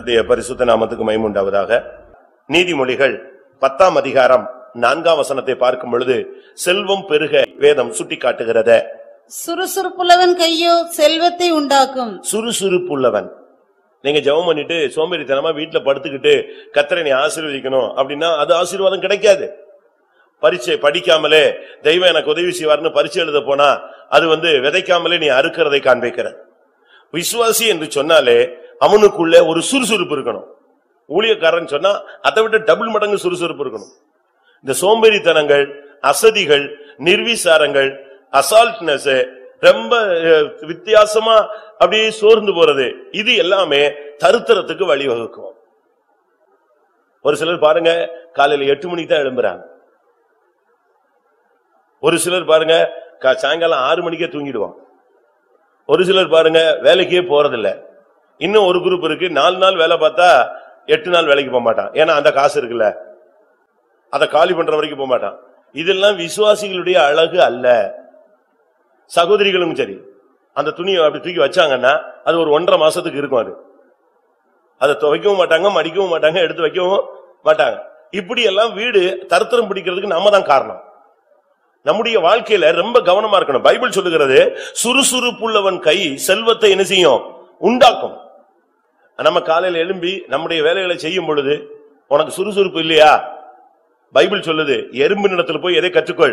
கர்த்தருடைய பரிசுத்த நாமத்துக்கு மைமுண்டாவதாக நீதிமொழிகள் பத்தாம் அதிகாரம் நான்காம் வசனத்தை பார்க்கும் பொழுது செல்வம் பெருக வேதம் சுட்டிக்காட்டுகிறத சுறுசுறுப்புள்ளவன் கையோ செல்வத்தை உண்டாக்கும் சுறுசுறுப்புள்ளவன் நீங்க ஜெபம் பண்ணிட்டு சோம்பேறித்தனமா வீட்டுல படுத்துக்கிட்டு கத்தரை நீ ஆசீர்வதிக்கணும் அப்படின்னா அது ஆசீர்வாதம் கிடைக்காது பரீட்சை படிக்காமலே தெய்வம் எனக்கு உதவி செய்வார்னு பரீட்சை எழுத போனா அது வந்து விதைக்காமலே நீ அறுக்கிறதை காண்பிக்கிற விசுவாசி என்று சொன்னாலே அவனுக்குள்ள ஒரு சுறுசுறுப்பு இருக்கணும் ஊழியக்காரன் சொன்னா அதை விட டபுள் மடங்கு சுறுசுறுப்பு இருக்கணும் இந்த சோம்பேறித்தனங்கள் அசதிகள் நிர்விசாரங்கள் அசால்ட்னஸ் ரொம்ப அஹ், வித்தியாசமா அப்படியே சோர்ந்து போறது இது எல்லாமே தருத்தரத்துக்கு வழிவகுக்கும் ஒரு சிலர் பாருங்க காலையில எட்டு மணிக்கு தான் எழும்புறாங்க ஒரு சிலர் பாருங்க கா- சாயங்காலம் ஆறு மணிக்கே தூங்கிடுவான் ஒரு சிலர் பாருங்க வேலைக்கே போறதில்ல இன்னும் ஒரு குரூப் இருக்கு நாலு நாள் வேலை பார்த்தா எட்டு நாள் வேலைக்கு போக மாட்டான் ஏன்னா அந்த காசு இருக்குல்ல அதை காலி பண்ற வரைக்கும் போக மாட்டான் இதெல்லாம் விசுவாசிகளுடைய அழகு அல்ல சகோதரிகளும் சரி அந்த துணியை அப்படி தூக்கி வச்சாங்கன்னா அது ஒரு ஒன்றரை மாசத்துக்கு இருக்கும் அது அதை துவைக்கவும் மாட்டாங்க மடிக்கவும் மாட்டாங்க எடுத்து வைக்கவும் மாட்டாங்க இப்படி எல்லாம் வீடு தருத்திரம் பிடிக்கிறதுக்கு நாம தான் காரணம் நம்முடைய வாழ்க்கையில ரொம்ப கவனமா இருக்கணும் பைபிள் சொல்லுகிறது சுறுசுறுப்புள்ளவன் கை செல்வத்தை என்ன செய்யும் உண்டாக்கும் நம்ம காலையில எழும்பி நம்முடைய வேலைகளை செய்யும் பொழுது உனக்கு சுறுசுறுப்பு இல்லையா பைபிள் சொல்லுது எறும்பு நிலத்துல போய் எதை கற்றுக்கொள்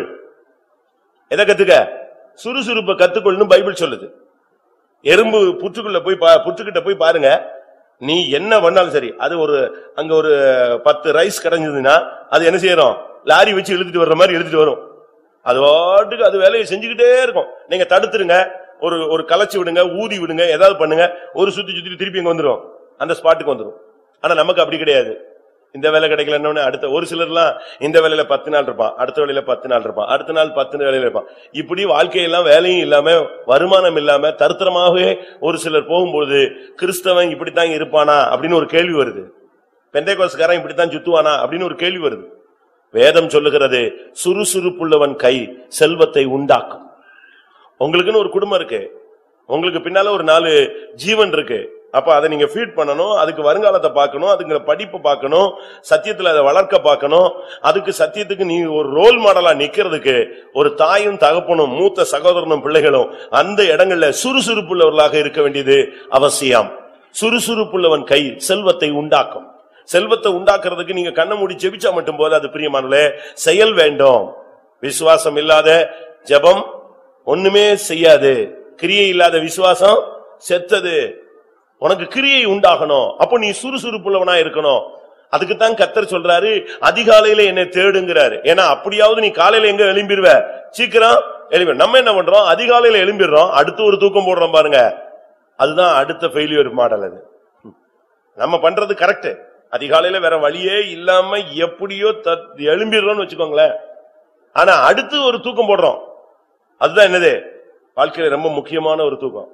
எதை கத்துக்க சுறுசுறுப்பை கத்துக்கொள்னு பைபிள் சொல்லுது எறும்பு புற்றுக்குள்ள போய் பா- புற்றுக்கிட்ட போய் பாருங்க நீ என்ன பண்ணாலும் சரி அது ஒரு அங்க ஒரு பத்து ரைஸ் கிடைஞ்சதுன்னா அது என்ன செய்யறோம் லாரி வச்சு இழுத்துட்டு வர்ற மாதிரி இழுத்துட்டு வரும் அது வாட்டுக்கு அது வேலையை செஞ்சுக்கிட்டே இருக்கும் நீங்க தடுத்துருங்க ஒரு ஒரு கலைச்சு விடுங்க ஊதி விடுங்க ஏதாவது பண்ணுங்க ஒரு சுத்தி சுத்தி திருப்பி இங்க வந்துரும் அந்த ஸ்பாட்டுக்கு வந்துரும் ஆனா நமக்கு அப்படி கிடையாது இந்த வேலை கிடைக்கலன்னு அடுத்த ஒரு சிலர்லாம் இந்த வேலையில பத்து நாள் இருப்பான் அடுத்த வேலையில பத்து நாள் இருப்பான் அடுத்த நாள் பத்து வேலையில இருப்பான் இப்படி வாழ்க்கையெல்லாம் வேலையும் இல்லாம வருமானம் இல்லாம தருத்திரமாகவே ஒரு சிலர் போகும்போது கிறிஸ்தவன் இப்படித்தான் இருப்பானா அப்படின்னு ஒரு கேள்வி வருது பெந்தைக்கோஸ்காரன் இப்படித்தான் சுத்துவானா அப்படின்னு ஒரு கேள்வி வருது வேதம் சொல்லுகிறது சுறுசுறுப்புள்ளவன் கை செல்வத்தை உண்டாக்கும் உங்களுக்குன்னு ஒரு குடும்பம் இருக்கு உங்களுக்கு பின்னால ஒரு நாலு ஜீவன் இருக்கு அப்ப அதை நீங்க ஃபீட் பண்ணணும் அதுக்கு வருங்காலத்தை பார்க்கணும் அதுக்கு படிப்பு பார்க்கணும் சத்தியத்துல அதை வளர்க்க பார்க்கணும் அதுக்கு சத்தியத்துக்கு நீ ஒரு ரோல் மாடலா நிக்கிறதுக்கு ஒரு தாயும் தகப்பனும் மூத்த சகோதரனும் பிள்ளைகளும் அந்த இடங்கள்ல சுறுசுறுப்புள்ளவர்களாக இருக்க வேண்டியது அவசியம் சுறுசுறுப்புள்ளவன் கை செல்வத்தை உண்டாக்கும் செல்வத்தை உண்டாக்குறதுக்கு நீங்க கண்ணை மூடி ஜெபிச்சா மட்டும் போது அது பிரியமானே செயல் வேண்டும் விசுவாசம் இல்லாத ஜெபம் ஒண்ணுமே செய்யாது கிரியை இல்லாத விசுவாசம் செத்தது உனக்கு கிரியை உண்டாகணும் அப்போ நீ சுறுசுறுப்புள்ளவனா இருக்கணும் அதுக்கு தான் கத்தர் சொல்றாரு அதிகாலையில என்னை தேடுங்கிறாரு ஏன்னா அப்படியாவது நீ காலையில எங்க எழும்பிடுவ சீக்கிரம் எழும்பி நம்ம என்ன பண்றோம் அதிகாலையில எழும்பிடுறோம் அடுத்து ஒரு தூக்கம் போடுறோம் பாருங்க அதுதான் அடுத்த ஃபெயிலியர் மாடல் அது நம்ம பண்றது கரெக்ட் அதிகாலையில வேற வழியே இல்லாம எப்படியோ தத்- எழும்பிடுறோம்னு வச்சுக்கோங்களேன் ஆனா அடுத்து ஒரு தூக்கம் போடுறோம் அதுதான் என்னது வாழ்க்கையில ரொம்ப முக்கியமான ஒரு தூக்கம்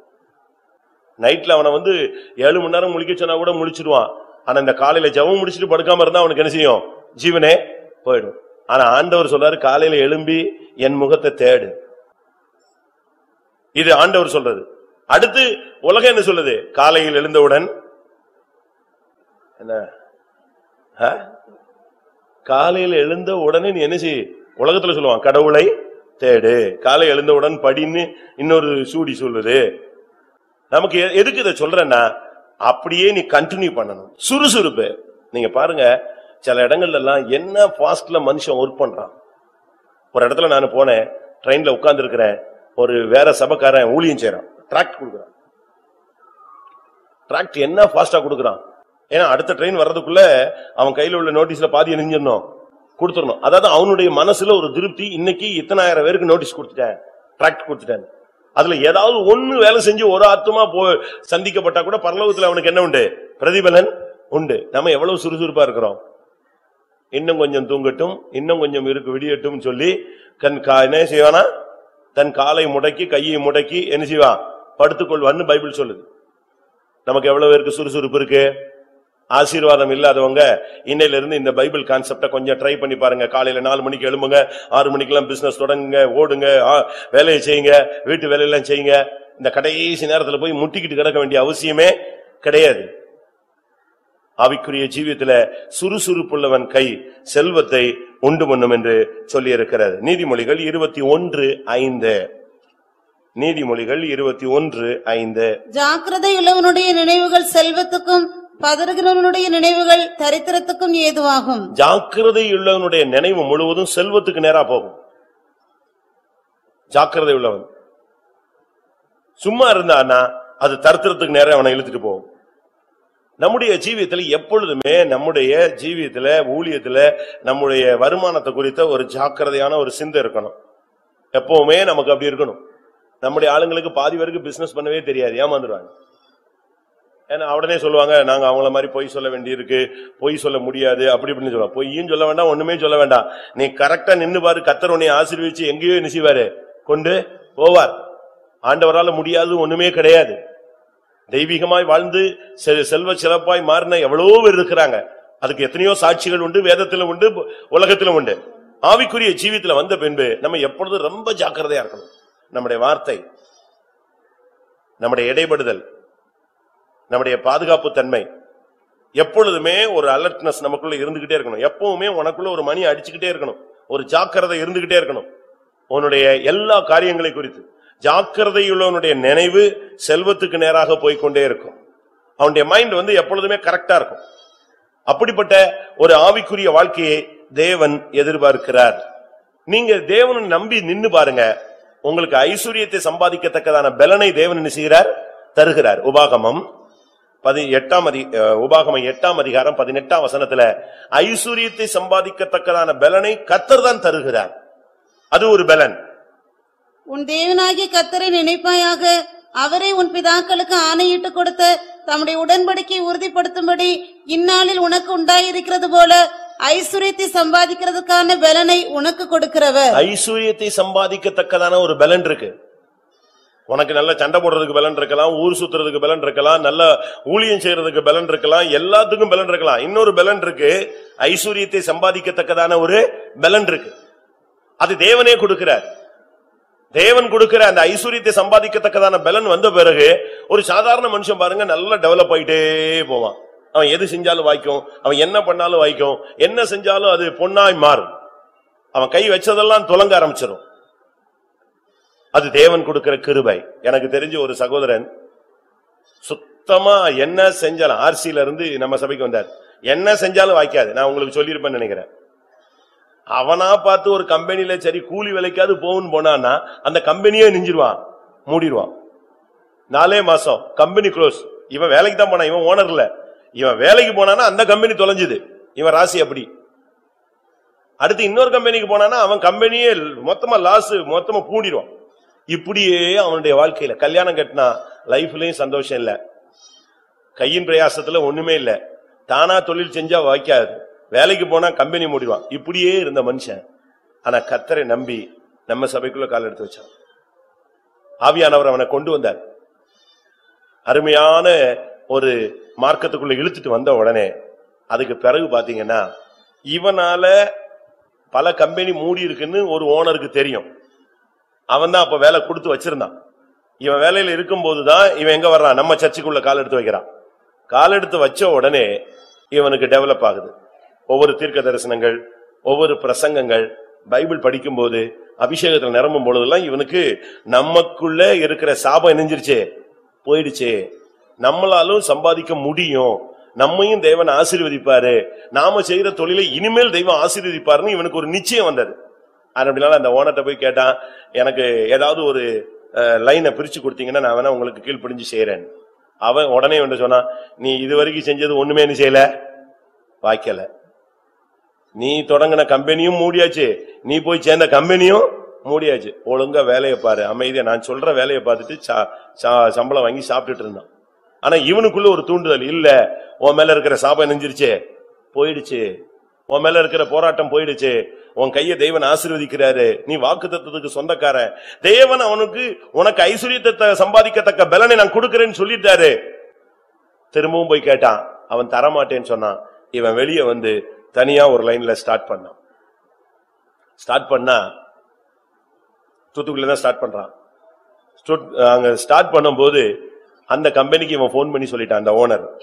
நைட்ல அவனை வந்து ஏழு மணி நேரம் முழிக்க சொன்னா கூட முழிச்சிடுவான் ஆனா இந்த காலையில ஜெபம் முடிச்சிட்டு படுக்காம இருந்தா அவனுக்கு என்ன செய்யும் ஜீவனே போயிடும் ஆனா ஆண்டவர் சொல்றாரு காலையில எழும்பி என் முகத்தை தேடு இது ஆண்டவர் சொல்றது அடுத்து உலகம் என்ன சொல்லுது காலையில் எழுந்தவுடன் என்ன ஆ? காலையில் எழுந்த உடனே நீ என்ன செய் உலகத்துல சொல்லுவான் கடவுளை தேடு காலை எழுந்தவுடன் படின்னு இன்னொரு சூடி சொல்லுது நமக்கு எ- எதுக்கு இதை சொல்றேன்னா அப்படியே நீ கண்டினியூ பண்ணணும் சுறுசுறுப்பு நீங்க பாருங்க சில இடங்கள்ல எல்லாம் என்ன பாஸ்ட்ல மனுஷன் ஒர்க் பண்றான் ஒரு இடத்துல நான் போனேன் ட்ரெயின்ல உட்கார்ந்து இருக்கிறேன் ஒரு வேற சபக்காரன் ஊழியம் செய்யறான் டிராக்ட் கொடுக்குறான் டிராக்ட் என்ன ஃபாஸ்டா கொடுக்குறான் ஏன்னா அடுத்த ட்ரெயின் வர்றதுக்குள்ள அவன் கையில உள்ள நோட்டீஸ்ல பாதி எரிஞ்சிடணும் கொடுத்துடணும் அதாவது அவனுடைய மனசுல ஒரு திருப்தி இன்னைக்கு இத்தனாயிரம் பேருக்கு நோட்டீஸ் கொடுத்துட்டேன் டிராக்ட் கொடுத்துட்டேன் அதுல ஏதாவது ஒண்ணு வேலை செஞ்சு ஒரு ஆத்துமா போ சந்திக்கப்பட்டா கூட பரலோகத்துல அவனுக்கு என்ன உண்டு பிரதிபலன் உண்டு நம்ம எவ்வளவு சுறுசுறுப்பா இருக்கிறோம் இன்னும் கொஞ்சம் தூங்கட்டும் இன்னும் கொஞ்சம் இருக்கு விடியட்டும் சொல்லி கண் கா என்ன செய்வானா தன் காலை முடக்கி கையை முடக்கி என்ன செய்வான் படுத்துக்கொள்வான்னு பைபிள் சொல்லுது நமக்கு எவ்வளவு பேருக்கு சுறுசுறுப்பு இருக்கு ஆசீர்வாதம் இல்லாதவங்க இன்னையில இருந்து இந்த பைபிள் கான்செப்ட கொஞ்சம் ட்ரை பண்ணி பாருங்க காலையில நாலு மணிக்கு எழும்புங்க ஆறு மணிக்கெல்லாம் பிசினஸ் தொடங்குங்க ஓடுங்க ஆ, வேலையை செய்யுங்க வீட்டு வேலையெல்லாம் செய்யுங்க இந்த கடைசி நேரத்துல போய் முட்டிக்கிட்டு கிடக்க வேண்டிய அவசியமே கிடையாது ஆவிக்குரிய ஜீவியத்துல சுறுசுறுப்புள்ளவன் கை செல்வத்தை உண்டு பண்ணும் என்று சொல்லி இருக்கிறது நீதிமொழிகள் இருபத்தி ஒன்று ஐந்து நீதிமொழிகள் இருபத்தி ஒன்று ஐந்து ஜாக்கிரதை உள்ளவனுடைய நினைவுகள் செல்வத்துக்கும் பதறுகிறவனுடைய நினைவுகள் தரித்திரத்துக்கும் ஏதுவாகும் ஜாக்கிரதை உள்ளவனுடைய நினைவு முழுவதும் செல்வத்துக்கு நேரா போகும் ஜாக்கிரதை உள்ளவன் சும்மா இருந்தானா அது தரித்திரத்துக்கு நேரா அவனை இழுத்துட்டு போகும் நம்முடைய ஜீவியத்துல எப்பொழுதுமே நம்முடைய ஜீவியத்துல ஊழியத்துல நம்முடைய வருமானத்தை குறித்த ஒரு ஜாக்கிரதையான ஒரு சிந்தை இருக்கணும் எப்பவுமே நமக்கு அப்படி இருக்கணும் நம்முடைய ஆளுங்களுக்கு பாதி பேருக்கு பிசினஸ் பண்ணவே தெரியாது ஏமாந்துருவாங்க ஏன்னா உடனே சொல்லுவாங்க நாங்க அவங்கள மாதிரி பொய் சொல்ல வேண்டியிருக்கு பொய் சொல்ல முடியாது அப்படி இப்படின்னு சொல்லுவாங்க பொய்யும் சொல்ல வேண்டாம் ஒண்ணுமே சொல்ல வேண்டாம் நீ கரெக்டா நின்னு பாரு கத்தர் உன்னை ஆசீர்வதிச்சு எங்கேயோ நினைச்சுவாரு கொண்டு போவார் ஆண்டவரால முடியாது ஒண்ணுமே கிடையாது தெய்வீகமாய் வாழ்ந்து செ- செல்வ சிறப்பாய் மாறின எவ்வளவோ பேர் இருக்கிறாங்க அதுக்கு எத்தனையோ சாட்சிகள் உண்டு வேதத்திலும் உண்டு உலகத்திலும் உண்டு ஆவிக்குரிய ஜீவித்துல வந்த பின்பு நம்ம எப்பொழுதும் ரொம்ப ஜாக்கிரதையா இருக்கணும் நம்முடைய வார்த்தை நம்முடைய இடைபடுதல் நம்முடைய பாதுகாப்பு தன்மை எப்பொழுதுமே ஒரு அலர்ட்னஸ் நமக்குள்ள இருந்துகிட்டே இருக்கணும் எப்பவுமே உனக்குள்ள ஒரு மணி அடிச்சுக்கிட்டே இருக்கணும் ஒரு ஜாக்கிரதை இருந்துகிட்டே இருக்கணும் உன்னுடைய எல்லா காரியங்களை குறித்து ஜாக்கிரதையுள்ளவனுடைய நினைவு செல்வத்துக்கு நேராக போய்க்கொண்டே இருக்கும் அவனுடைய மைண்ட் வந்து எப்பொழுதுமே கரெக்டா இருக்கும் அப்படிப்பட்ட ஒரு ஆவிக்குரிய வாழ்க்கையை தேவன் எதிர்பார்க்கிறார் நீங்க தேவனை நம்பி நின்னு பாருங்க உங்களுக்கு ஐஸ்வர்யத்தை சம்பாதிக்கத்தக்கதான பலனை தேவன் என்ன செய்கிறார் தருகிறார் உபாகமம் பதி எட்டாம் அதி அஹ், உபாகமம் எட்டாம் அதிகாரம் பதினெட்டாம் வசனத்துல ஐஸ்வர்யத்தை சம்பாதிக்கத்தக்கதான பலனை கத்தர் தான் தருகிறார் அது ஒரு பலன் உன் தேவனாகிய கத்தரை நினைப்பாயாக அவரே உன் பிதாக்களுக்கு ஆணையிட்டு கொடுத்த தம்முடைய உடன்படிக்கை உறுதிப்படுத்தும்படி இந்நாளில் உனக்கு உண்டாயிருக்கிறது போல ஐஸ்வர்யத்தை சம்பாதிக்கிறதுக்கான பலனை உனக்கு கொடுக்கிறவர் ஐஸ்வர்யத்தை சம்பாதிக்கத்தக்கதான ஒரு பலன் இருக்கு உனக்கு நல்ல சண்டை போடுறதுக்கு பலன் இருக்கலாம் ஊர் சுத்துறதுக்கு பலன் இருக்கலாம் நல்ல ஊழியம் செய்யறதுக்கு பலன் இருக்கலாம் எல்லாத்துக்கும் பலன் இருக்கலாம் இன்னொரு பலன் இருக்கு ஐஸ்வர்யத்தை சம்பாதிக்கத்தக்கதான ஒரு பலன் இருக்கு அது தேவனே கொடுக்கிறார் தேவன் கொடுக்கிற அந்த ஐஸ்வர்யத்தை சம்பாதிக்கத்தக்கதான பலன் வந்த பிறகு ஒரு சாதாரண மனுஷன் பாருங்க நல்லா டெவலப் ஆயிட்டே போவான் அவன் எது செஞ்சாலும் வாய்க்கும் அவன் என்ன பண்ணாலும் வாய்க்கும் என்ன செஞ்சாலும் அது பொன்னாய் மாறும் அவன் கை வச்சதெல்லாம் துலங்க ஆரம்பிச்சிடும் அது தேவன் கொடுக்கிற கிருபை எனக்கு தெரிஞ்ச ஒரு சகோதரன் சுத்தமா என்ன செஞ்சாலும் ஆர்சியில இருந்து நம்ம சபைக்கு வந்தார் என்ன செஞ்சாலும் வாய்க்காது நான் உங்களுக்கு சொல்லியிருப்பேன்னு நினைக்கிறேன் அவனா பார்த்து ஒரு கம்பெனில சரி கூலி வேலைக்காவது போகும்னு போனான்னா அந்த கம்பெனியே நெஞ்சிருவான் மூடிடுவான் நாலே மாசம் கம்பெனி க்ளோஸ் இவன் வேலைக்கு தான் போனான் இவன் ஓனர் இல்ல இவன் வேலைக்கு போனானா அந்த கம்பெனி தொலைஞ்சுது இவன் ராசி அப்படி அடுத்து இன்னொரு கம்பெனிக்கு போனானா அவன் கம்பெனியே மொத்தமா லாஸ் மொத்தமா பூடிடுவான் இப்படியே அவனுடைய வாழ்க்கையில கல்யாணம் கட்டினா லைஃப்லயும் சந்தோஷம் இல்ல கையின் பிரயாசத்துல ஒண்ணுமே இல்ல தானா தொழில் செஞ்சா வாய்க்காது வேலைக்கு போனா கம்பெனி மூடிடுவான் இப்படியே இருந்த மனுஷன் ஆனா கத்தரை நம்பி நம்ம சபைக்குள்ள கால் எடுத்து வச்சான் ஆவியானவர் அவனை கொண்டு வந்தார் அருமையான ஒரு மார்க்கத்துக்குள்ள இழுத்துட்டு வந்த உடனே அதுக்கு பிறகு பாத்தீங்கன்னா இவனால பல கம்பெனி மூடி இருக்குன்னு ஒரு ஓனருக்கு தெரியும் அவன் தான் அப்ப வேலை கொடுத்து வச்சிருந்தான் இவன் வேலையில இருக்கும்போதுதான் இவன் எங்க வர்றான் நம்ம சர்ச்சுக்குள்ள கால் எடுத்து வைக்கிறான் கால் எடுத்து வச்ச உடனே இவனுக்கு டெவலப் ஆகுது ஒவ்வொரு தீர்க்க தரிசனங்கள் ஒவ்வொரு பிரசங்கங்கள் பைபிள் படிக்கும்போது அபிஷேகத்துல நிரம்பும் பொழுதெல்லாம் இவனுக்கு நமக்குள்ள இருக்கிற சாபம் இணைஞ்சிருச்சே போயிடுச்சே நம்மளாலும் சம்பாதிக்க முடியும் நம்மையும் தேவன் ஆசீர்வதிப்பாரு நாம செய்யற தொழிலை இனிமேல் தெய்வம் ஆசீர்வதிப்பாருன்னு இவனுக்கு ஒரு நிச்சயம் வந்தது அப்படினால அந்த ஓனர்ட்ட போய் கேட்டான் எனக்கு ஏதாவது ஒரு லைனை பிரிச்சு கொடுத்தீங்கன்னா நான் வேணா உங்களுக்கு கீழ்ப்படிஞ்சு செய்யறேன் அவன் உடனே வந்து சொன்னான் நீ இதுவரைக்கும் செஞ்சது ஒண்ணுமே நீ செய்யல வாய்க்கல நீ தொடங்கின கம்பெனியும் மூடியாச்சு நீ போய் சேர்ந்த கம்பெனியும் மூடியாச்சு ஒழுங்கா வேலையை பாரு அமைதியா நான் சொல்ற வேலையை பார்த்துட்டு சா- சா- சம்பளம் வாங்கி சாப்பிட்டுட்டு இருந்தான் ஆனா இவனுக்குள்ள ஒரு தூண்டுதல் இல்ல உன் மேல இருக்கிற சாபம் நெஞ்சிருச்சு போயிடுச்சு உன் மேல இருக்கிற போராட்டம் போயிடுச்சு உன் கைய தேவன் ஆசீர்வதிக்கிறாரு நீ வாக்கு தத்துவத்துக்கு சொந்தக்காரன் தேவன் அவனுக்கு உனக்கு ஐஸ்வர்யத்தை த- சம்பாதிக்கத்தக்க பலனை நான் கொடுக்கிறேன்னு சொல்லிட்டாரு திரும்பவும் போய் கேட்டான் அவன் தரமாட்டேன்னு சொன்னான் இவன் வெளியே வந்து தனியா ஒரு லைன்ல ஸ்டார்ட் பண்ணான் ஸ்டார்ட் பண்ணா தூத்துக்குடியில தான் ஸ்டார்ட் பண்றான் ஸ்டூட்- அங்க ஸ்டார்ட் பண்ணும்போது அந்த கம்பெனிக்கு இவன் ஃபோன் பண்ணி சொல்லிட்டான் அந்த ஓனர்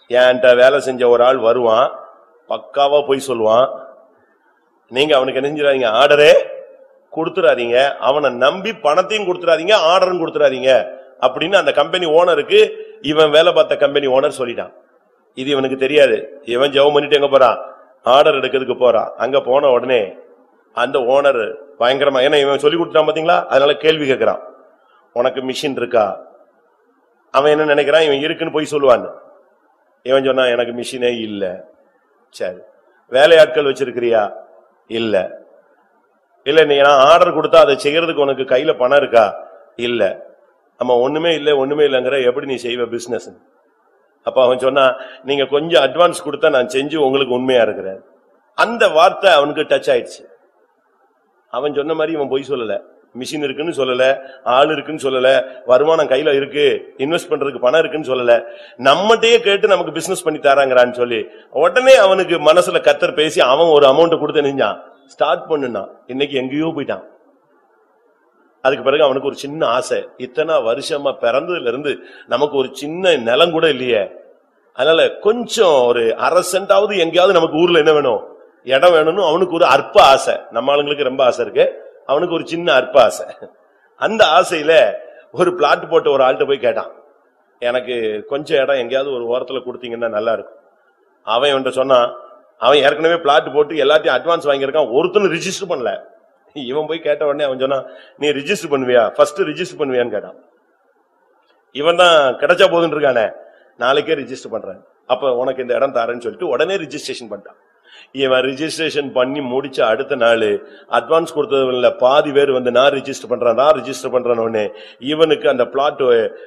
என்கிட்ட வேலை செஞ்ச ஒரு ஆள் வருவான் பக்காவா போய் சொல்லுவான் நீங்க அவனுக்கு என்ன செஞ்சிடாதீங்க ஆர்டரே கொடுத்துறாதீங்க அவனை நம்பி பணத்தையும் கொடுத்துறாதீங்க ஆர்டரும் கொடுத்துறாதீங்க அப்படின்னு அந்த கம்பெனி ஓனருக்கு இவன் வேலை பார்த்த கம்பெனி ஓனர் சொல்லிட்டான் இது இவனுக்கு தெரியாது இவன் ஜெபம் பண்ணிட்டு எங்க போறான் ஆர்டர் எடுக்கிறதுக்கு போறான் அங்க போன உடனே அந்த ஓனர் பயங்கரமா ஏன்னா இவன் சொல்லி கொடுத்துட்டான் பாத்தீங்களா அதனால கேள்வி கேட்கறான் உனக்கு மிஷின் இருக்கா அவன் என்ன நினைக்கிறான் இவன் இருக்குன்னு போய் சொல்லுவான்னு இவன் சொன்னா எனக்கு மிஷினே இல்ல சரி வேலையாட்கள் வச்சிருக்கிறியா இல்ல இல்ல நீ நான் ஆர்டர் கொடுத்தா அதை செய்யறதுக்கு உனக்கு கையில பணம் இருக்கா இல்ல ஆமா ஒண்ணுமே இல்ல ஒண்ணுமே இல்லங்கிற எப்படி நீ செய்வ பிசினஸ் அப்ப அவன் சொன்னா நீங்க கொஞ்சம் அட்வான்ஸ் கொடுத்தா நான் செஞ்சு உங்களுக்கு உண்மையா இருக்கிறேன் அந்த வார்த்தை அவனுக்கு டச் ஆயிடுச்சு அவன் சொன்ன மாதிரி இவன் பொய் சொல்லல மிஷின் இருக்குன்னு சொல்லல ஆள் இருக்குன்னு சொல்லல வருமானம் கையில இருக்கு இன்வெஸ்ட் பண்றதுக்கு பணம் இருக்குன்னு சொல்லல நம்மகிட்டயே கேட்டு நமக்கு பிசினஸ் பண்ணி தராங்கறான்னு சொல்லி உடனே அவனுக்கு மனசுல கத்தர் பேசி அவன் ஒரு அமௌண்ட் கொடுத்து நெஞ்சான் ஸ்டார்ட் பண்ணுனான் இன்னைக்கு எங்கேயோ போயிட்டான் அதுக்கு பிறகு அவனுக்கு ஒரு சின்ன ஆசை இத்தனை வருஷமா பிறந்ததுல இருந்து நமக்கு ஒரு சின்ன நிலம் கூட இல்லையே அதனால கொஞ்சம் ஒரு அரை சென்டாவது எங்கேயாவது நமக்கு ஊர்ல என்ன வேணும் இடம் வேணும்னு அவனுக்கு ஒரு அற்ப ஆசை நம்ம ஆளுங்களுக்கு ரொம்ப ஆசை இருக்கு அவனுக்கு ஒரு சின்ன அற்ப ஆசை அந்த ஆசையில ஒரு பிளாட் போட்டு ஒரு ஆள்கிட்ட போய் கேட்டான் எனக்கு கொஞ்சம் இடம் எங்கேயாவது ஒரு ஓரத்துல கொடுத்தீங்கன்னா நல்லா இருக்கும் அவன் இவன்ட்ட சொன்னான் அவன் ஏற்கனவே பிளாட் போட்டு எல்லாத்தையும் அட்வான்ஸ் வாங்கியிருக்கான் ஒருத்தனும் ரிஜிஸ்டர் பண்ணல இவன் போய் கேட்ட உடனே அவன் சொன்னான் நீ ரிஜிஸ்டர் பண்ணுவியா ஃபர்ஸ்ட் ரிஜிஸ்டர் பண்ணுவியான்னு கேட்டான் இவன் தான் கிடைச்சா போதுன்னு இருக்கானே நாளைக்கே ரிஜிஸ்டர் பண்றேன் அப்ப உனக்கு இந்த இடம் தரேன்னு சொல்லிட்டு உடனே ரிஜிஸ்ட்ரேஷன் பண்ணிட்டான் இவன் ரிஜிஸ்ட்ரேஷன் பண்ணி முடிச்ச அடுத்த நாள் அட்வான்ஸ் கொடுத்ததுல பாதி பேர் வந்து நான் ரிஜிஸ்டர் பண்றேன் நான் ரிஜிஸ்டர் பண்றேன் உடனே இவனுக்கு அந்த பிளாட்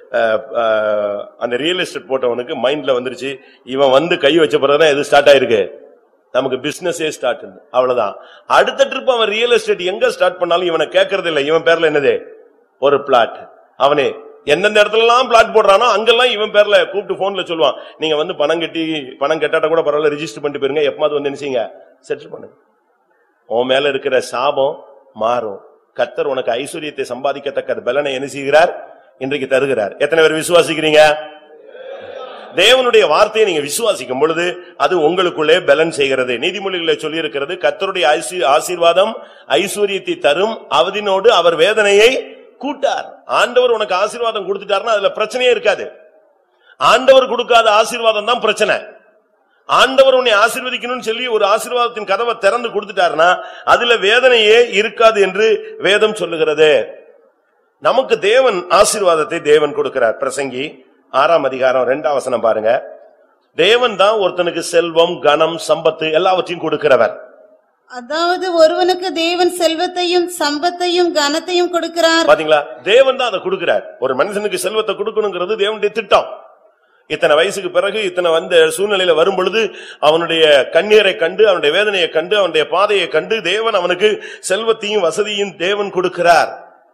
அந்த ரியல் எஸ்டேட் போட்டவனுக்கு மைண்ட்ல வந்துருச்சு இவன் வந்து கை வச்ச பிறகுதான் எது ஸ்டார்ட் ஆயிருக்கு நமக்கு பிசினஸே ஸ்டார்ட் அவ்வளவுதான் அடுத்த ட்ரிப் அவன் ரியல் எஸ்டேட் எங்க ஸ்டார்ட் பண்ணாலும் இவனை கேட்கறது இல்ல இவன் பேர்ல என்னது ஒரு பிளாட் அவனே எந்தெந்த இடத்துல எல்லாம் பிளாட் போடுறானோ அங்கெல்லாம் இவன் பேர்ல கூப்பிட்டு போன்ல சொல்லுவான் நீங்க வந்து பணம் கட்டி பணம் கட்டாட்ட கூட பரவாயில்ல ரிஜிஸ்டர் பண்ணிட்டு போயிருங்க எப்பமாவது வந்து என்ன செய்யுங்க செட்டில் பண்ணுங்க உன் மேல இருக்கிற சாபம் மாறும் கத்தர் உனக்கு ஐஸ்வர்யத்தை சம்பாதிக்கத்தக்க பலனை என்ன செய்கிறார் இன்றைக்கு தருகிறார் எத்தனை பேர் விசுவாசிக்கிறீங்க தேவனுடைய வார்த்தையை நீங்க விசுவாசிக்கும் பொழுது அது உங்களுக்குள்ளே பலன் செய்கிறது நீதிமொழிகளை சொல்லி இருக்கிறது கத்தருடைய ஆசீர்வாதம் ஐஸ்வர்யத்தை தரும் அவதினோடு அவர் வேதனையை கூட்டார் ஆண்டவர் உனக்கு ஆசீர்வாதம் கொடுத்துட்டாருன்னா அதுல பிரச்சனையே இருக்காது ஆண்டவர் கொடுக்காத ஆசீர்வாதம் தான் பிரச்சனை ஆண்டவர் உன்னை ஆசீர்வதிக்கணும்னு சொல்லி ஒரு ஆசீர்வாதத்தின் கதவை திறந்து கொடுத்துட்டாருன்னா அதுல வேதனையே இருக்காது என்று வேதம் சொல்லுகிறது நமக்கு தேவன் ஆசீர்வாதத்தை தேவன் கொடுக்கிறார் பிரசங்கி ஆறாம் அதிகாரம் ரெண்டாம் வசனம் பாருங்க தேவன் தான் ஒருத்தனுக்கு செல்வம் கனம் சம்பத்து எல்லாவற்றையும் கொடுக்கிறவர் அதாவது ஒருவனுக்கு தேவன் செல்வத்தையும் சம்பத்தையும் கனத்தையும் கொடுக்கிறார் பாத்தீங்களா தேவன் தான் அதை கொடுக்கிறார் ஒரு மனுஷனுக்கு செல்வத்தை கொடுக்கணுங்கிறது தேவனுடைய திட்டம் இத்தனை வயசுக்கு பிறகு இத்தனை வந்த சூழ்நிலையில வரும் பொழுது அவனுடைய கண்ணீரை கண்டு அவனுடைய வேதனையை கண்டு அவனுடைய பாதையை கண்டு தேவன் அவனுக்கு செல்வத்தையும் வசதியும் தேவன் கொடுக்கிறார்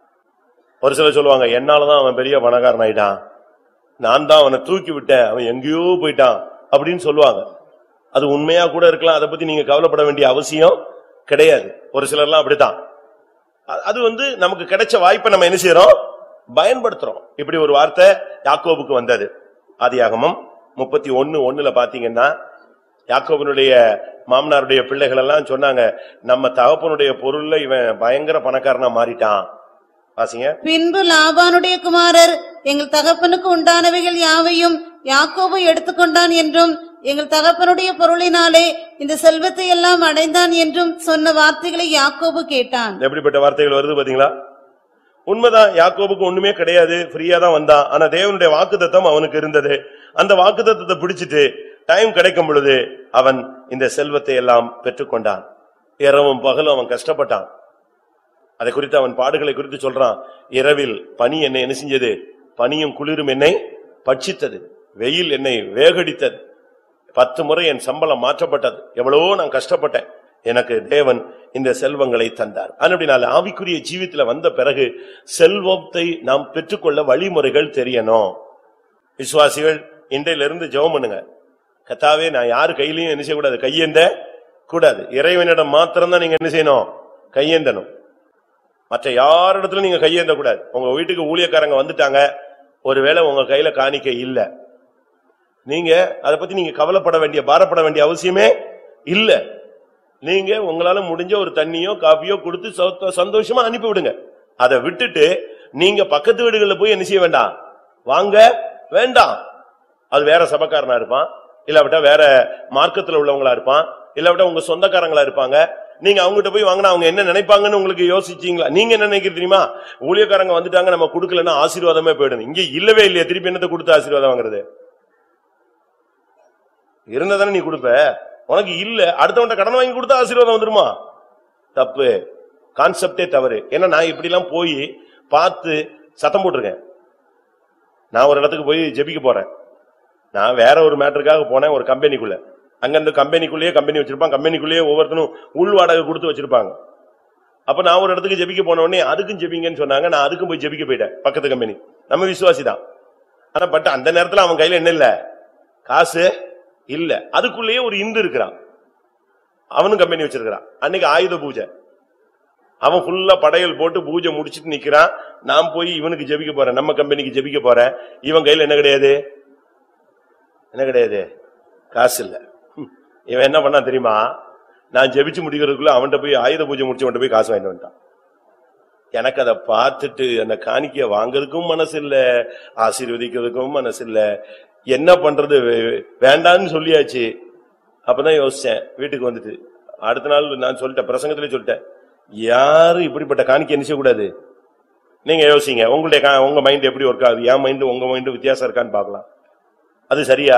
ஒரு சிலர் சொல்லுவாங்க என்னாலதான் அவன் பெரிய பணக்காரன் ஆயிட்டான் நான் தான் அவனை தூக்கி விட்டேன் அவன் எங்கேயோ போயிட்டான் அப்படின்னு சொல்லுவாங்க அது உண்மையா கூட இருக்கலாம் அதை பத்தி நீங்க கவலைப்பட வேண்டிய அவசியம் கிடையாது ஒரு சிலர்லாம் அப்படித்தான் அ- அது வந்து நமக்கு கிடைச்ச வாய்ப்பை நம்ம என்ன செய்யறோம் பயன்படுத்துறோம் இப்படி ஒரு வார்த்தை யாக்கோபுக்கு வந்தது ஆதியாகமம் முப்பத்தி ஒன்னு ஒண்ணுல பாத்தீங்கன்னா யாக்கோபனுடைய மாமனாருடைய பிள்ளைகள் எல்லாம் சொன்னாங்க நம்ம தகப்பனுடைய பொருள்ல இவன் பயங்கர பணக்காரனா மாறிட்டான் வாசிங்க பின்பு லாபானுடைய குமாரர் எங்கள் தகப்பனுக்கு உண்டானவைகள் யாவையும் யாக்கோபு எடுத்துக்கொண்டான் என்றும் எங்கள் தகப்பனுடைய பொருளினாலே இந்த செல்வத்தை எல்லாம் அடைந்தான் என்றும் சொன்ன வார்த்தைகளை யாக்கோபு கேட்டான் எப்படிப்பட்ட வார்த்தைகள் வருது பாத்தீங்களா உண்மைதான் யாக்கோபுக்கு ஒண்ணுமே கிடையாது ஃப்ரீயா தான் வந்தான் ஆனா தேவனுடைய வாக்குத்தத்தம் அவனுக்கு இருந்தது அந்த வாக்குத்தத்தத்தை பிடிச்சிட்டு டைம் கிடைக்கும் பொழுது அவன் இந்த செல்வத்தை எல்லாம் பெற்றுக்கொண்டான் இரவும் பகலும் அவன் கஷ்டப்பட்டான் அதை குறித்து அவன் பாடுகளை குறித்து சொல்றான் இரவில் பனி என்னை என்ன செஞ்சது பனியும் குளிரும் என்னை பட்சித்தது வெயில் என்னை வேகடித்தது பத்து முறை என் சம்பளம் மாற்றப்பட்டது எவ்வளவோ நான் கஷ்டப்பட்டேன் எனக்கு தேவன் இந்த செல்வங்களை தந்தார் அப்படினால ஆவிக்குரிய ஜீவித்துல வந்த பிறகு செல்வத்தை நாம் பெற்றுக்கொள்ள வழிமுறைகள் தெரியணும் விசுவாசிகள் இன்றையிலிருந்து ஜெபம் பண்ணுங்க கத்தாவே நான் யாரு கையிலயும் என்ன செய்யக்கூடாது கையேந்த கூடாது இறைவனிடம் மாத்திரம்தான் நீங்க என்ன செய்யணும் கையேந்தணும் மற்ற யாரிடத்திலும் நீங்க கையேந்த கூடாது உங்க வீட்டுக்கு ஊழியக்காரங்க வந்துட்டாங்க ஒருவேளை உங்க கையில காணிக்கை இல்ல நீங்க அத பத்தி நீங்க கவலைப்பட வேண்டிய பாரப்பட வேண்டிய அவசியமே இல்ல நீங்க உங்களால முடிஞ்ச ஒரு தண்ணியோ காபியோ கொடுத்து சௌத்த- சந்தோஷமா அனுப்பி விடுங்க அதை விட்டுட்டு நீங்க பக்கத்து வீடுகள்ல போய் என்ன செய்ய வேண்டாம் வாங்க வேண்டாம் அது வேற சபக்காரனா இருப்பான் இல்லாவிட்டா வேற மார்க்கத்துல உள்ளவங்களா இருப்பான் இல்லாவிட்டா உங்க சொந்தக்காரங்களா இருப்பாங்க நீங்க அவங்ககிட்ட போய் வாங்கினா அவங்க என்ன நினைப்பாங்கன்னு உங்களுக்கு யோசிச்சீங்களா நீங்க என்ன நினைக்கிறீங்க தெரியுமா ஊழியக்காரங்க வந்துட்டாங்க நம்ம கொடுக்கலன்னா ஆசீர்வாதமே போயிடும் இங்க இல்லவே இல்லையா திருப்பி என்னத்தை கொடுத்து ஆசீர்வாதம் வாங்குறது இருந்தாதானே நீ கொடுப்ப உனக்கு இல்ல அடுத்தவன்ட்ட கடன் வாங்கி கொடுத்தா ஆசீர்வாதம் வந்துருமா தப்பு கான்செப்டே தவறு ஏன்னா நான் இப்படி எல்லாம் போய் பார்த்து சத்தம் போட்டிருக்கேன் நான் ஒரு இடத்துக்கு போய் ஜெபிக்க போறேன் நான் வேற ஒரு மேட்டருக்காக போனேன் ஒரு கம்பெனிக்குள்ள அங்க இந்த கம்பெனிக்குள்ளேயே கம்பெனி வச்சிருப்பான் கம்பெனிக்குள்ளேயே ஒவ்வொருத்தனும் உள் வாடகை கொடுத்து வச்சிருப்பாங்க அப்ப நான் ஒரு இடத்துக்கு ஜெபிக்க போன உடனே அதுக்கும் ஜெபிங்கன்னு சொன்னாங்க நான் அதுக்கும் போய் ஜெபிக்க போயிட்டேன் பக்கத்து கம்பெனி நம்ம விசுவாசி தான் ஆனா பட் அந்த நேரத்துல அவன் கையில என்ன இல்ல காசு இல்ல அதுக்குள்ளேயே ஒரு இந்து இருக்கிறான் அவனும் கம்பெனி வச்சிருக்கிறான் அன்னைக்கு ஆயுத பூஜை அவன் ஃபுல்லா படையல் போட்டு பூஜை முடிச்சிட்டு நிக்கிறான் நான் போய் இவனுக்கு ஜெபிக்க போறேன் நம்ம கம்பெனிக்கு ஜெபிக்க போறேன் இவன் கையில என்ன கிடையாது என்ன கிடையாது காசு இல்ல ஹம். இவன் என்ன பண்ணான் தெரியுமா நான் ஜெபிச்சு முடிக்கிறதுக்குள்ள அவன்கிட்ட போய் ஆயுத பூஜை முடிச்சு போய் காசு வாங்கிட்டு வந்துட்டான் எனக்கு அதை பார்த்துட்டு அந்த காணிக்கைய வாங்குறதுக்கும் மனசு இல்ல ஆசீர்வதிக்கிறதுக்கும் மனசு இல்ல என்ன பண்றது வே- வேண்டான்னு சொல்லியாச்சு அப்பதான் யோசிச்சேன் வீட்டுக்கு வந்துட்டு அடுத்த நாள் நான் சொல்லிட்டேன் பிரசங்கத்திலே சொல்லிட்டேன் யாரும் இப்படிப்பட்ட காணிக்கை என்ன கூடாது நீங்க யோசிங்க உங்களுடைய கா- உங்க மைண்ட் எப்படி ஒர்க் ஆகுது என் மைண்ட் உங்க மைண்ட் வித்தியாசம் இருக்கான்னு பார்க்கலாம் அது சரியா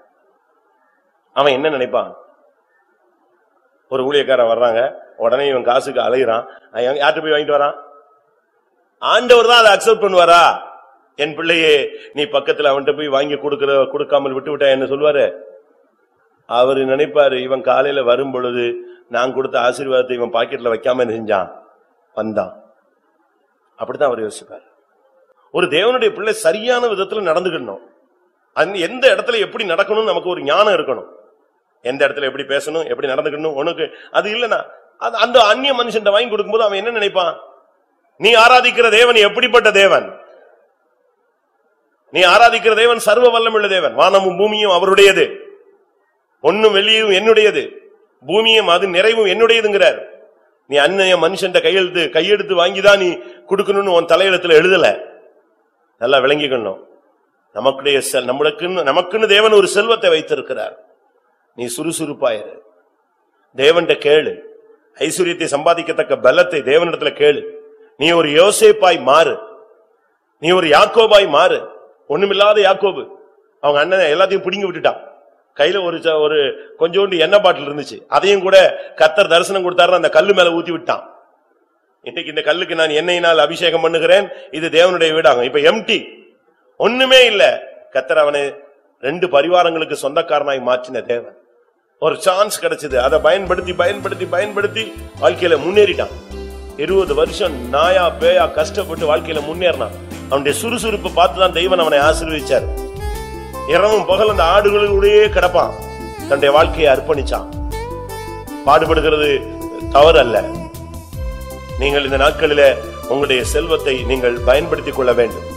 அவன் என்ன நினைப்பான் ஒரு ஊழியக்காரன் வர்றாங்க உடனே இவன் காசுக்கு அலைகிறான் அவன் யார்கிட்ட போய் வாங்கிட்டு வரான் ஆண்டவர் தான் அதை அக்செப்ட் பண்ணுவாரா என் பிள்ளையே நீ பக்கத்துல அவன்கிட்ட போய் வாங்கி கொடுக்கிற கொடுக்காமல் விட்டு விட்டா என்ன சொல்லுவாரு அவரு நினைப்பாரு இவன் காலையில வரும் பொழுது நான் கொடுத்த ஆசீர்வாதத்தை இவன் பாக்கெட்ல வைக்காம என்ன செஞ்சான் வந்தான் அப்படித்தான் அவர் யோசிப்பார் ஒரு தேவனுடைய பிள்ளை சரியான விதத்துல நடந்துக்கணும் அந்த எந்த இடத்துல எப்படி நடக்கணும் நமக்கு ஒரு ஞானம் இருக்கணும் எந்த இடத்துல எப்படி பேசணும் எப்படி நடந்துக்கணும் உனக்கு அது இல்லனா அது அந்த அந்நிய மனுஷன் வாங்கி கொடுக்கும்போது அவன் என்ன நினைப்பான் நீ ஆராதிக்கிற தேவன் எப்படிப்பட்ட தேவன் நீ ஆராதிக்கிற தேவன் சர்வ வல்லமுள்ள தேவன் வானமும் பூமியும் அவருடையது ஒண்ணும் வெளியும் என்னுடையது பூமியும் அது நிறைவும் என்னுடையதுங்கிறார் நீ அந்நிய மனுஷன் கையெழுத்து கையெழுத்து வாங்கிதான் நீ கொடுக்கணும்னு உன் தலையெழுத்துல எழுதல நல்லா விளங்கிக்கணும் நமக்குடைய செல் நம்மளுக்குன்னு நமக்குன்னு தேவன் ஒரு செல்வத்தை வைத்திருக்கிறார் நீ சுறுசுறுப்பாயிரு தேவன்ட கேளு ஐஸ்வர்யத்தை சம்பாதிக்கத்தக்க பலத்தை தேவனிடத்துல கேளு நீ ஒரு யோசேப்பாய் மாறு நீ ஒரு யாக்கோபாய் மாறு ஒண்ணுமில்லாத யாக்கோபு அவங்க அண்ணன் எல்லாத்தையும் பிடுங்கி விட்டுட்டான் கையில ஒரு ச- ஒரு கொஞ்சோண்டு எண்ணெய் பாட்டில் இருந்துச்சு அதையும் கூட கத்தர் தரிசனம் கொடுத்தாரு அந்த கல்லு மேல ஊத்தி விட்டான் இன்னைக்கு இந்த கல்லுக்கு நான் எண்ணெயினால் அபிஷேகம் பண்ணுகிறேன் இது தேவனுடைய வீடாகும் இப்ப எம்டி ஒண்ணுமே இல்ல கத்தர் அவனை ரெண்டு பரிவாரங்களுக்கு சொந்தக்காரனாய் மாற்றின தேவன் ஒரு சான்ஸ் கிடைச்சது அதை பயன்படுத்தி பயன்படுத்தி பயன்படுத்தி வாழ்க்கையில முன்னேறிட்டான் இருபது வருஷம் நாயா பேயா கஷ்டப்பட்டு வாழ்க்கையில முன்னேறினான் அவனுடைய சுறுசுறுப்பு பார்த்துதான் தெய்வன் அவனை ஆசீர்வதிச்சார் இரவும் பகல் அந்த ஆடுகளுடைய கிடப்பான் தன்னுடைய வாழ்க்கையை அர்ப்பணிச்சான் பாடுபடுகிறது தவறு அல்ல நீங்கள் இந்த நாட்களில உங்களுடைய செல்வத்தை நீங்கள் பயன்படுத்திக் கொள்ள வேண்டும்